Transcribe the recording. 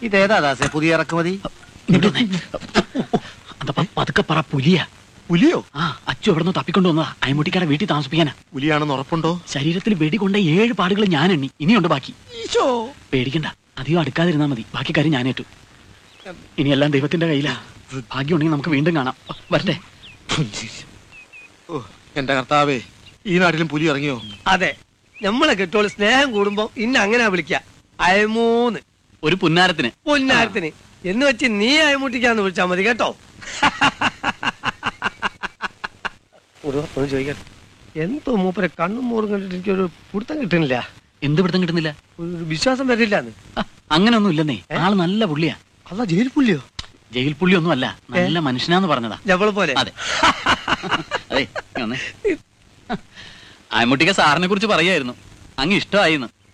ഇതേതാ ദാസേ പുതിയ ഇറക്കുമതി ഇങ്ങോട്ട് വന്നേ. അതപ്പ പതുക്കെ പറ പുലിയാ പുലിയോ ആ അച്ചു എവിടെ നിന്ന് തപ്പിക്കൊണ്ട് വന്നതാ അയമുട്ടിക്കാരെ വീട്ടിൽ താമസിപ്പിക്കാനാ പുലിയാണെന്ന് ഉറപ്പുണ്ടോ ശരീരത്തിൽ വെടി കൊണ്ട ഏഴ് പാടുകൾ ഞാൻ എണ്ണി ഇനിയുണ്ട് ബാക്കി ഈശോ പേടിക്കണ്ട അധികം അടുക്കാതിരുന്നാ മതി ബാക്കി കാര്യം ഞാനേറ്റു ഇനി എല്ലാം ദൈവത്തിന്റെ കയ്യിലാ ഭാഗ്യമുണ്ടെങ്കിൽ നമുക്ക് വീണ്ടും കാണാം വരട്ടെ ഓ എന്റെ കർത്താവേ ഈ നാട്ടിലും പുലി ഇറങ്ങിയോ അതെ നമ്മളെ കെട്ടോള് സ്നേഹം കൂടുമ്പോ ഇന്ന അങ്ങനെ വിളിക്ക അയമൂന്ന് ഒരു പുന്നാരത്തിന് പൊന്നാരത്തിന് എന്ന് വെച്ച് നീ അയമുട്ടിക്കാന്ന് വിളിച്ചാ മതി കേട്ടോ ഒരു ഒന്ന് ചോദിക്കട്ടെ എന്തോ മൂപ്പരെ കണ്ണും മോറും കണ്ടിട്ട് എനിക്കൊരു പിടുത്തം കിട്ടുന്നില്ല എന്ത് പിടുത്തം കിട്ടുന്നില്ല ഒരു വിശ്വാസം വരില്ലാന്ന് ആ, അങ്ങനെയൊന്നും ഇല്ലെന്നേ ഏ? ആള് നല്ല പുള്ളിയാ അല്ല ജയിൽ പുള്ളിയോ ജയിൽ പുള്ളി ഒന്നും അല്ല നല്ല മനുഷ്യനാന്ന് പറഞ്ഞതാ ഞമ്മളെ പോലെ അതെ അതെ ഇങ്ങ് വന്നേ. അയമുട്ടിക്ക സാറിനെ കുറിച്ച് പറയായിരുന്നു അങ്ങ് ഇഷ്ടമായിന്ന്